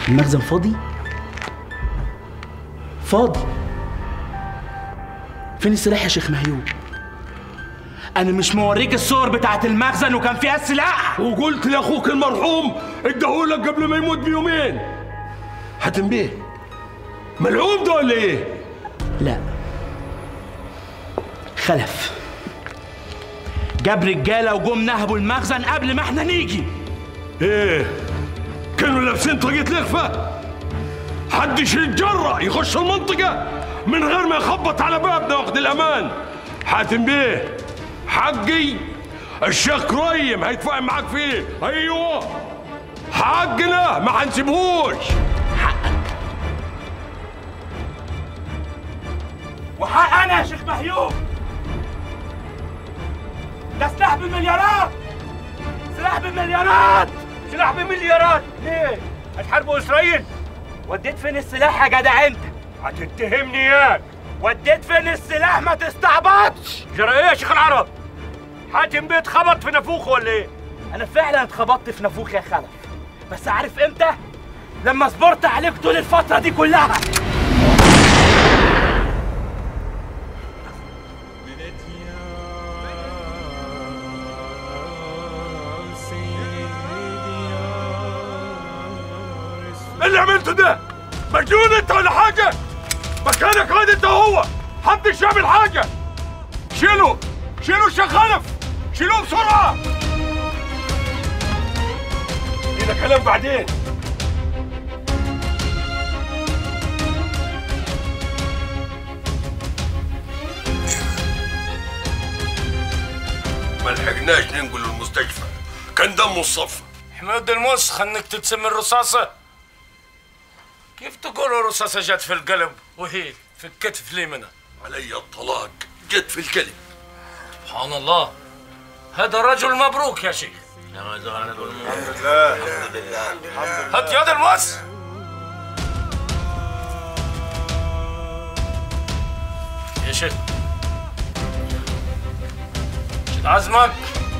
المخزن فاضي فاضي فين السلاح يا شيخ مهيوب انا مش موريك الصور بتاعت المخزن وكان فيها السلاح وقلت لاخوك المرحوم اداهولك قبل ما يموت بيومين حاتم بيه ملعوب ده ولا ايه؟ لا خلف جاب رجاله وجم نهبوا المخزن قبل ما احنا نيجي ايه كانوا لابسين طاقية الإخفاء حدش يتجرأ يخش المنطقة من غير ما يخبط على بابنا واخد الأمان حاتم بيه حقي الشيخ كريم هيتفاهم معاك فيه أيوه حقنا ما هنسيبهوش وحق انا يا شيخ مهيوب ده سلاح بمليارات سلاح بمليارات سلاح بمليارات ليه؟ هتحاربوا اسرائيل؟ وديت فين السلاح يا جدع انت؟ هتتهمني اياك وديت فين السلاح ما تستعبطش جرى ايه يا شيخ العرب؟ حاتم بيه اتخبط في نافوخه ولا ايه؟ انا فعلا اتخبطت في نافوخي يا خلف بس عارف امتى؟ لما صبرت عليك طول الفترة دي كلها إيه اللي عملته ده مجنون انت ولا حاجة مكانك هذا انت هو محدش يعمل حاجة شيلوا شيلوا الشيخ خلف شيلوه بسرعة لينا كلام بعدين ما لحقناش ننقل المستشفى كان دمه الصف حمود المسخ انك تتسم الرصاصة كيف تقول الرصاصة جت في القلب وهي في الكتف اليمنى علي الطلاق جت في الكلب سبحان الله هذا رجل مبروك يا شيخ هات يد المس يا شيخ شد عزمك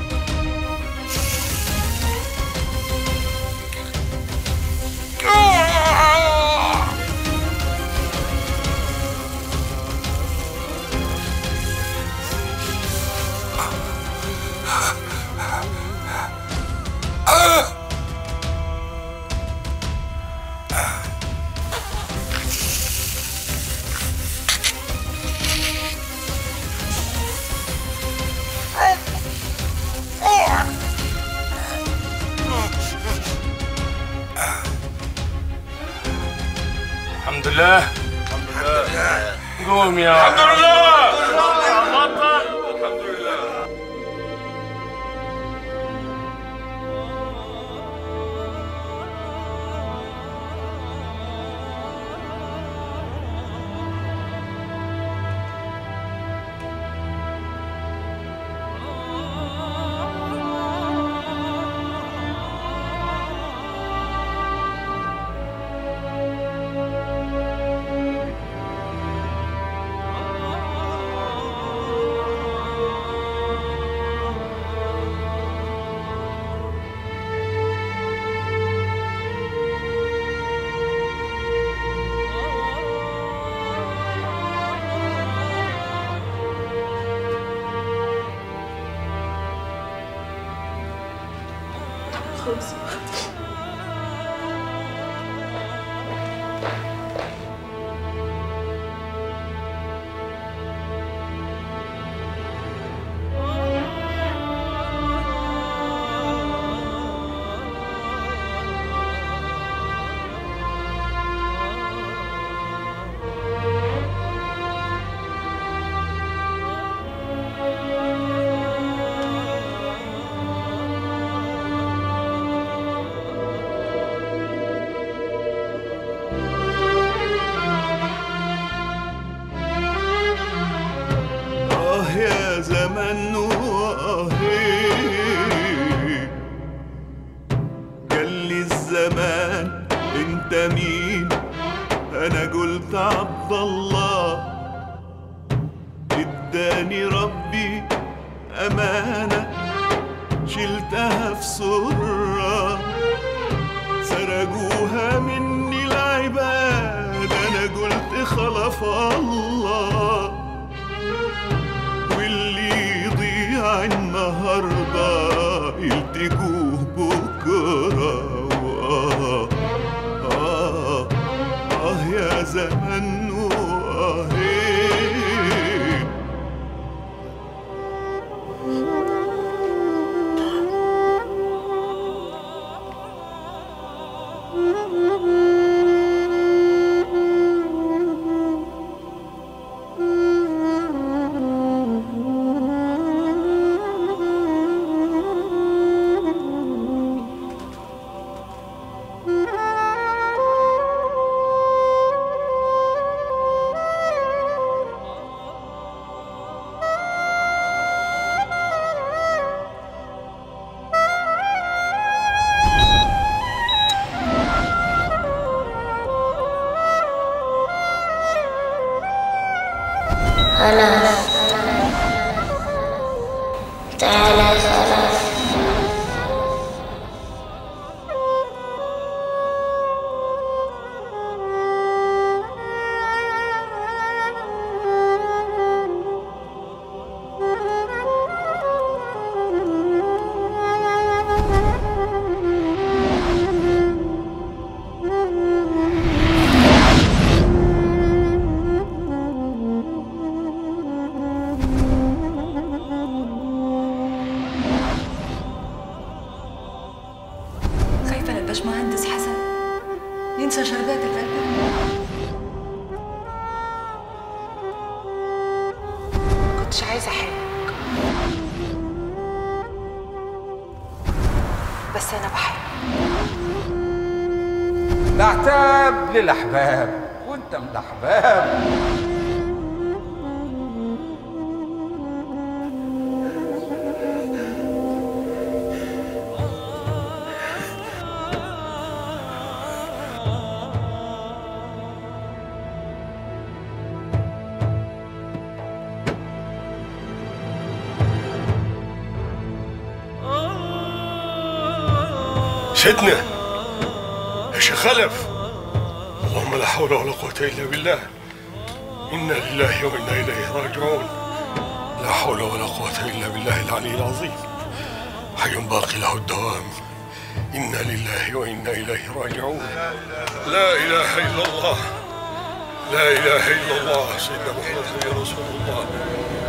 الحمد لله الحمد لله قوم يا الحمد لله بطل الحمد لله آه يا زمن وآهي قال لي الزمان انت مين انا قلت عبد الله اداني ربي امانه شلتها في سره سرقوها مني في الله واللي يضيع النهارده يلتقوه بكره وآه آه آه يا زمن وآهين خلاص تعالى خلاص خايفة للبشمهندس حسن ينسى شربات القلب كنتش عايزة أحبك بس أنا بحبك ده عتاب للأحباب وأنت من الأحباب سيدنا يا شيخ خلف اللهم لا حول ولا قوة إلا بالله إنا لله وإنا إليه راجعون لا حول ولا قوة إلا بالله العلي العظيم حي باقي له الدوام إنا لله وإنا إليه راجعون لا إله إلا الله لا إله إلا الله سيدنا محمد رسول الله